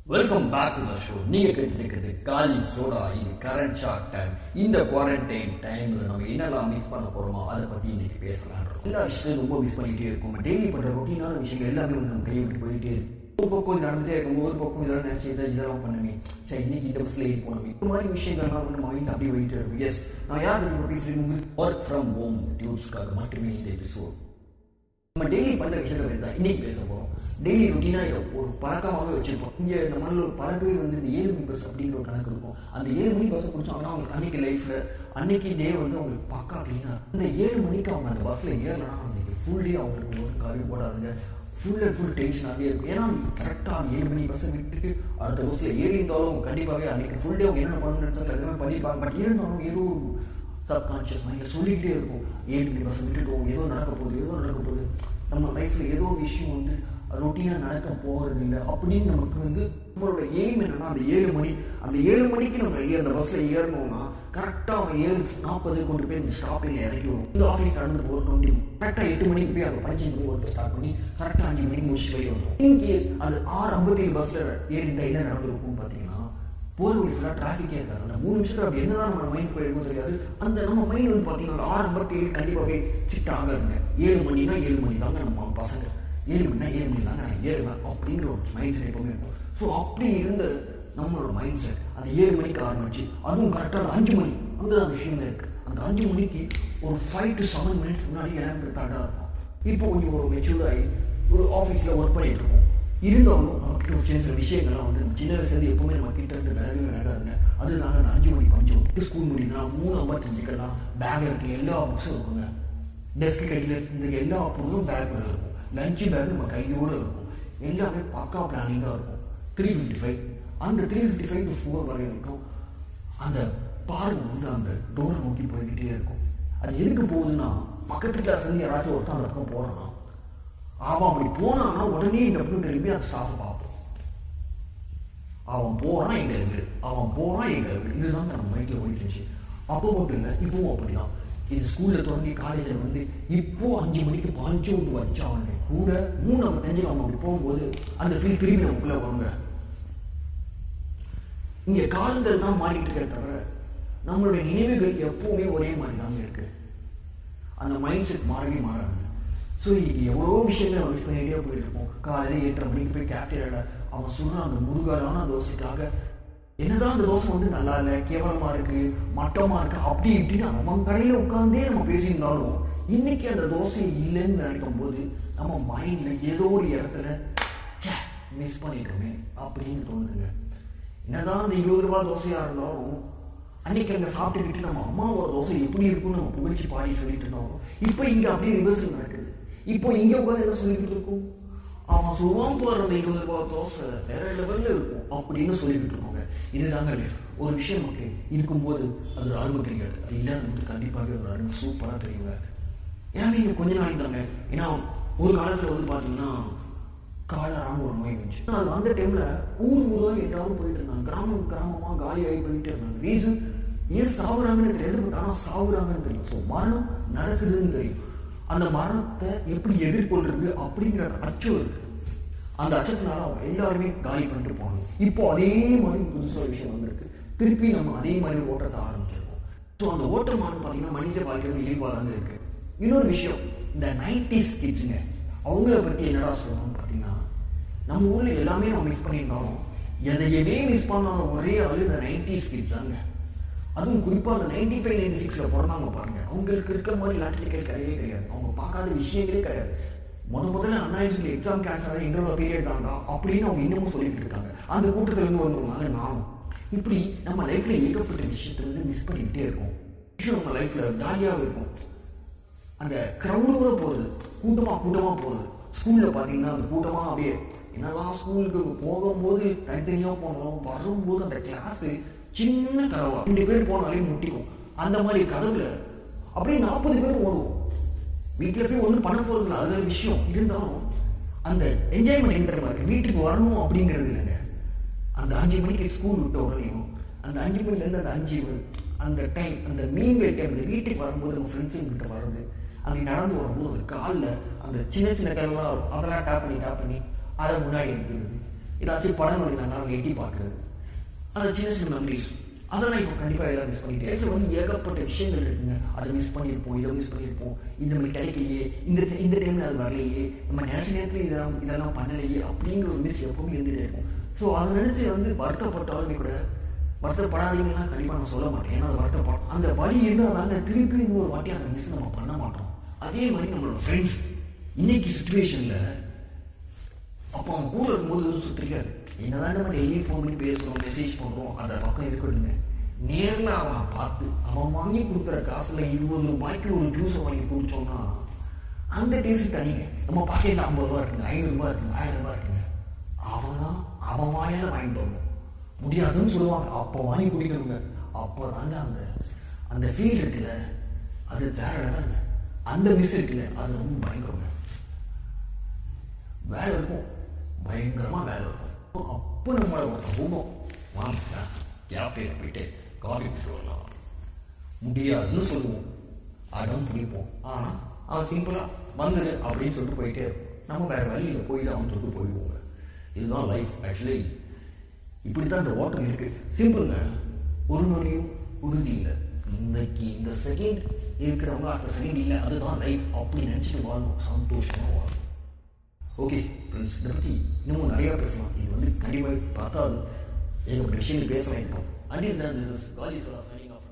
Welcome back to the show நீங்க கேட்டு இருக்கிறது காலி சோடா இது கரண்ட் ஷார்ட் டைம் இந்த குவாரண்டைன் டைம்ல நம்ம என்னெல்லாம் மிஸ் பண்ண போறோமோ அதை பத்தி இன்னைக்கு பேசலாம் எல்லா விஷயத்தையும் ரொம்ப மிஸ் பண்ணிட்டே இருக்கும் டெய்லி பண்ற ரொட்டீனான விஷயங்கள் எல்லாமே வந்து நம்ம கையை விட்டு போயிட்டே இருக்கு ஒரு பக்கம் இது நடந்துட்டே இருக்கும் ஒரு பக்கம் இதெல்லாம் நினைச்சு இதை இதெல்லாம் பண்ணுமே சரி இன்னைக்கு இந்த பஸ்ல ஏறி போனோமே இந்த மாதிரி விஷயங்கள்லாம் வந்து மைண்ட் அப்படியே போயிட்டே இருக்கும் எஸ் நான் யார் பேசுறேன் ஒர்க் ஃப்ரம் ஹோம் டியூட்ஸ்க்காக மட்டுமே இந்த எபிசோட் நம்ம டெய்லி பண்ற விஷயங்கள் தான் இன்னைக்கு பேச போறோம் டெய்லி ருட்டீனா ஒரு பழக்கமாகவே வச்சிருப்போம் இங்க நம்மள ஒரு பழக்கமே வந்து இந்த ஏழு மணி பஸ் அப்படிங்கிற ஒரு கணக்கு இருக்கும் அந்த ஏழு மணி பஸ்ஸை பிடிச்சாங்கன்னா அவங்க அன்னைக்கு லைஃப்ல அன்னைக்கு டே வந்து அவங்களுக்கு பக்கா அப்படின்னா அந்த ஏழு மணிக்கு அவங்க அந்த பஸ்ல ஏறலாம் அன்னைக்கு ஃபுல் டே அவங்களுக்கு ஒரு காவி போடாதுங்க ஃபுல் அண்ட் ஃபுல் டென்ஷனாகவே இருக்கும் ஏன்னா கரெக்டாக அந்த ஏழு மணி பஸ்ஸை விட்டுட்டு அடுத்த பஸ்ஸில் ஏறி இருந்தாலும் அவங்க கண்டிப்பாகவே அன்னைக்கு ஃபுல் டே அவங்க என்ன பண்ணணுன்றது எல்லாமே பண்ணியிருப்பாங்க பட் இருந்தாலும் ஏதோ ஒரு சப்கான்ஷியஸ் மைண்டில் சொல்லிக்கிட்டே இருக்கும் ஏழு மணி பஸ் விட்டுட்டோம் ஏதோ நடக்க போகுது ஏதோ நடக்க போகுது நம்ம லைஃப்பில் ஏதோ ஒரு விஷயம் வந்து ரொட்டீனாக நடக்க போகிறது இல்லை அப்படின்னு நமக்கு வந்து நம்மளோட எய்ம் என்னன்னா அந்த ஏழு மணி அந்த ஏழு மணிக்கு நம்ம ஏ- அந்த பஸ்ஸில் ஏறணும்னா கரெக்டாக அவன் ஏழு நாற்பது கொண்டு போய் இந்த ஸ்டாப்பில் இறக்கி விடும் இந்த ஆஃபீஸ் நடந்து போகிற டுவெண்ட்டி கரெக்டாக எட்டு மணிக்கு போய் அந்த பஞ்சு மணி ஒர்க் ஸ்டார்ட் பண்ணி கரெக்டாக அஞ்சு மணிக்கு முடிச்சு வெளியே வரும் இன்கேஸ் அது ஆறு ஐம்பத்தி பஸ்ஸில் ஏறிட்டா என்ன நடந்திருக்கும்னு பார்த்தீங்கன்னா போற வழி ஃபுல்லாக டிராஃபிக்கே இருக்காது அந்த மூணு நிமிஷத்துல அப்படி என்னதான் நம்ம மைண்ட் போயிருக்கும் தெரியாது அந்த நம்ம மைண்ட் வந்து பார்த்தீங்கன்னா ஆறு ஐம்பத்தி ஏழு கண்டிப்பாகவே சிட் ஆகாதுங்க ஏழு மணினா ஏழு மணி தாங்க நம்ம பசங்க ஏழு மணினா ஏழு மணி தாங்க நான் ஏறுவேன் அப்படிங்கிற ஒரு மைண்ட் செட் எப்பவுமே இருக்கும் ஸோ அப்படி இருந்த நம்மளோட மைண்ட் செட் அந்த ஏழு மணிக்கு ஆரம்பிச்சு அதுவும் கரெக்டாக அஞ்சு மணி அங்கதான் விஷயமே இருக்கு அந்த அஞ்சு மணிக்கு ஒரு ஃபைவ் டு செவன் மினிட்ஸ் முன்னாடி எனக்கு ப்ரிப்பேர்டாக இருக்கும் இப்போ கொஞ்சம் ஒரு மெச்சூர்ட் ஆகி ஒரு ஆஃபீஸில் ஒர்க் பண்ணிட்டு இருக்கோம் இருந்தாலும் நமக்கு ஒரு சின்ன சில விஷயங்கள்லாம் வந்து நம்ம சின்ன வயசுல எப்பவுமே நம்ம கிட்ட இருந்து விலகவே விலகாதுங்க அதுனால நான் அஞ்சு மணி பஞ்சம் ஸ்கூல் முடியுதுனா மூணு ஐம்பத்தஞ்சுக்கெல்லாம் பேக்ல இருக்க எல்லா புக்ஸும் இருக்குங்க டெஸ்க் கடியில் இந்த எல்லா பொருளும் பேக்ல இருக்கும் லஞ்ச் பேக் நம்ம கையோட இருக்கும் எல்லாமே பக்கா பிளானிங்காக இருக்கும் த்ரீ ஃபிஃப்டி ஃபைவ் அந்த three fifty five to four வரையும் இருக்கும் அந்த பார்வை வந்து அந்த டோரை நோக்கி போய்கிட்டே இருக்கும் அது எதுக்கு போகுதுன்னா பக்கத்து கிளாஸ் இருந்து யாராச்சும் ஒருத்தன் அந்த பக்கம் போறானா அவன் அப்படி போனான்னா உடனே இந்த பக்கம் திரும்பி அந்த ஸ்டாஃப் பார்ப்போம் அவன் போறான் எங்க வீடு அவன் போறான் எங்க வீடு இதுதான் நம்ம மைண்ட்ல போயிட்டு இருந்துச்சு அப்போ மட்டும் இல்லை இப்பவும் அப்படிதான் இது ஸ்கூல்ல தொடங்கி காலேஜ்ல வந்து இப்போ அஞ்சு மணிக்கு பஞ்சு வந்து வச்சாங்க கூட மூணு நம்ம தெரிஞ்சு அவங்க அப்படி போகும்போது அந்த ஃபீல் திரும்பி நமக்குள்ள வருங்க இங்க காலங்கள் தான் மாறிட்டு இருக்க தவிர நம்மளுடைய நினைவுகள் எப்பவுமே ஒரே மாதிரி தான் இருக்கு அந்த மைண்ட் செட் மாறவே மாறாது ஸோ இன்னைக்கு எவ்வளோ விஷயங்களை நம்ம மிஸ் பண்ணிட்டே போயிட்டு இருக்கோம் காலையில் எட்டரை மணிக்கு போய் கேப்டரியாவில் அவன் சொல்ற அந்த முருகலான தோசைக்காக என்னதான் அந்த தோசை வந்து நல்லா இல்லை கேவலமா இருக்கு மட்டமா இருக்கு அப்படி இப்படின்னு அவன் கடையில் உட்காந்தே நம்ம பேசியிருந்தாலும் இன்னைக்கு அந்த தோசை இல்லைன்னு நினைக்கும் போது நம்ம மைண்ட்ல ஏதோ ஒரு இடத்துல மிஸ் பண்ணிட்டோமே அப்படின்னு தோணுதுங்க என்னதான் அந்த இருபது ரூபாய் தோசையா இருந்தாலும் அன்னைக்கு அங்க சாப்பிட்டுக்கிட்டு நம்ம அம்மாவோட தோசை எப்படி இருக்கும்னு நம்ம புகழ்ச்சி பாடி சொல்லிட்டு இருந்தோம் இப்போ இங்க அப்படியே ரிவர்சல் நடக்குது இப்போ இங்க உட்காந்து என்ன சொல்லிக்கிட்டு இருக்கோம் அவன் சொல்லுவான் போற அந்த இருபது ரூபாய் தோசை வேற லெவல்ல இருக்கும் அப்படின்னு சொல்லிக்கிட்டு இருக்கோங்க இதுதாங்க life. ஒரு விஷயம் நமக்கு இருக்கும்போது அது ஒரு அருமை தெரியாது அது இல்லாத கண்டிப்பாக ஒரு அருமை சூப்பரா தெரியுங்க ஏன்னா நீங்க கொஞ்ச நாள் தாங்க ஏன்னா ஒரு காலத்துல வந்து பாத்தீங்கன்னா காலரான ஒரு நோய் வந்துச்சு அது அந்த டைம்ல ஊர் ஊரா எல்லாரும் போயிட்டு இருந்தாங்க கிராமம் கிராமமா காலியாகி போயிட்டு இருந்தாங்க ரீசன் ஏன் சாவுறாங்கன்னு தெரியாது பட் ஆனா சாவுறாங்கன்னு தெரியும் ஸோ மரணம் நடக்குதுன்னு தெரியும் அந்த மரணத்தை எப்படி எதிர்கொள்றது அப்படிங்கிற அச்சம் இருக்கு அந்த அச்சத்தினால அவங்க எல்லாருமே காலி பண்ணிட்டு போனாங்க இப்போ அதே மாதிரி புதுசா ஒரு விஷயம் வந்திருக்கு திருப்பி நம்ம அதே மாதிரி ஓட்டத்தை ஆரம்பிச்சிருக்கோம் ஸோ அந்த ஓட்டமானு பார்த்தீங்கன்னா மனித வாழ்க்கையோட இயல்பாக தாங்க இருக்கு இன்னொரு விஷயம் இந்த நைன்டிஸ் கிட்ஸுங்க அவங்கள பற்றி என்னடா சொல்லணும்னு பார்த்தீங்கன்னா நம்ம ஊர்ல எல்லாமே நம்ம மிஸ் பண்ணியிருந்தாலும் எதையுமே மிஸ் பண்ணாத ஒரே ஆளு இந்த நைன்டிஸ் கிட்ஸ் தாங்க அதுவும் குறிப்பா அந்த நைன்டி ஃபைவ் நைன்டி சிக்ஸ்ல பிறந்தாங்க பாருங்க அவங்களுக்கு இருக்கிற மாதிரி லாட்டரி டிக்கெட் கிடையவே கிடையாது அவங்க பார்க்காத விஷயங்களே கிடையாது முத முதல்ல Anna university exam cancel interval period தாண்டா அப்படின்னு அவங்க இன்னமும் சொல்லிட்டு இருக்காங்க அந்த கூட்டத்துல இருந்து வந்தவங்க நானும் இப்படி நம்ம லைஃப்ல ஏகப்பட்ட விஷயத்தை வந்து மிஸ் பண்ணிக்கிட்டே இருக்கோம் விஷயம் நம்ம லைஃப்ல ஜாலியாக இருக்கும் அந்த கிரௌடோட போறது கூட்டமா கூட்டமா போறது ஸ்கூல்ல பாத்தீங்கன்னா அந்த கூட்டமா அப்படியே என்னதான் ஸ்கூலுக்கு போகும்போது தனித்தனியா போனாலும் வரும்போது அந்த கிளாஸ் சின்ன கதவா ரெண்டு பேர் போனாலே முட்டிக்கும் அந்த மாதிரி கதவுல அப்படியே நாற்பது பேர் ஓடுவோம் வீட்டுல போய் ஒண்ணும் பண்ண போறது இல்லை அது ஒரு விஷயம் இருந்தாலும் அந்த என்ஜாய்மெண்ட் என்ற மாதிரி வீட்டுக்கு வரணும் அப்படிங்கிறது இல்லைங்க அந்த அஞ்சு மணிக்கு ஸ்கூல் விட்ட உடனேயும் அந்த அஞ்சு மணில இருந்து அந்த அஞ்சு அந்த டைம் அந்த மீன் வெயில் டைம்ல வீட்டுக்கு வரும்போது நம்ம ஃப்ரெண்ட்ஸுங்க கிட்ட வர்றது அப்படி நடந்து வரும்போது காலில் அந்த சின்ன சின்ன கல்லாம் அதெல்லாம் டேப் பண்ணி டேப் பண்ணி அதை முன்னாடி அடிக்கிறது ஏதாச்சும் படம் வந்தாங்கன்னா எட்டி பார்க்குறது அந்த சின்ன சின்ன மெமரிஸ் அதெல்லாம் இப்போ கண்டிப்பாக எல்லாம் மிஸ் பண்ணிட்டு லைஃப்பில் வந்து ஏகப்பட்ட விஷயங்கள் இருக்குங்க அதை மிஸ் பண்ணியிருப்போம் இதை மிஸ் பண்ணியிருப்போம் இந்த மாதிரி கிடைக்கலையே இந்த இந்த டைமில் அது வரலையே நம்ம நினச்ச நேரத்தில் இதெல்லாம் இதெல்லாம் பண்ணலையே அப்படிங்கிற ஒரு மிஸ் எப்பவுமே இருந்துகிட்டே இருக்கும் ஸோ அதை நினச்சி வந்து வருத்தப்பட்டாலுமே கூட வருத்தப்படாதீங்கன்னா கண்டிப்பாக நான் சொல்ல மாட்டேன் ஏன்னா அது வருத்தப்படும் அந்த வழி இருந்தால் நாங்கள் திருப்பி இன்னொரு வாட்டி அந்த மிஸ் நம்ம பண்ண மாட்டோம் அதே மாதிரி நம்மளோட ஃப்ரெண்ட்ஸ் இன்னைக்கு சுச்சுவேஷனில் அப்போ அவன் கூட இருக்கும்போது சுற்றிக்காது என்னதான் நம்ம டெய்லி ஃபோன் பண்ணி பேசுகிறோம் மெசேஜ் பண்ணுறோம் அந்த பக்கம் இருக்கட்டுங்க நேரில் அவன் பார்த்து அவன் வாங்கி கொடுக்குற காசுல இருபது ரூபாய்க்கு ஒரு ஜூஸை வாங்கி குடிச்சோம்னா அந்த டேஸ்ட் தனிங்க நம்ம பாக்கெட்டில் ஐம்பது ரூபா இருக்குங்க ஐநூறுரூபா இருக்குங்க ஆயிரம் ரூபாய் இருக்குங்க அவன் தான் அவன் வாயால் வாங்கிட்டு வரணும் முடியாதுன்னு சொல்லுவாங்க அப்போ வாங்கி குடிக்கணுங்க அப்போ தாங்க அந்த அந்த ஃபீல் இருக்குல்ல அது வேற இடம்ங்க அந்த மிஸ் இருக்குல்ல அது ரொம்ப பயங்கரங்க வேலை இருக்கும் பயங்கரமா வேலை இருக்கும் அப்போ நம்மளை ஒருத்தன் ஊகம் வாங்க கேஃபேல போயிட்டு காஃபி குடிச்சு வரலாம் முடியாதுன்னு சொல்லுவோம் அடம் பிடிப்போம் ஆனா அவன் சிம்பிளா வந்துரு அப்படின்னு சொல்லிட்டு போயிட்டே இருக்கும் நம்ம வேற வழியில போய் தான் அவன் சொல்லிட்டு போயிடுவோங்க இதுதான் லைஃப் ஆக்சுவலி இப்படித்தான் இந்த ஓட்டம் இருக்கு சிம்பிள்ங்க ஒரு நொடியும் உறுதி இல்லை இன்னைக்கு இந்த செகண்ட் இருக்கிறவங்க அடுத்த செகண்ட் இல்லை அதுதான் லைஃப் அப்படி நினைச்சிட்டு வாழணும் சந்தோஷமா வாழணும் ஓகே ஃப்ரெண்ட்ஸ் இதை பற்றி இன்னமும் நிறையா பேசலாம் இது வந்து கண்டிப்பாக பார்த்தாது ஏகப்பட்ட விஷயங்கள் பேசலாம் இருக்கும் அண்டில் தான் திஸ் இஸ் காலி சோலா சைனிங் ஆஃப்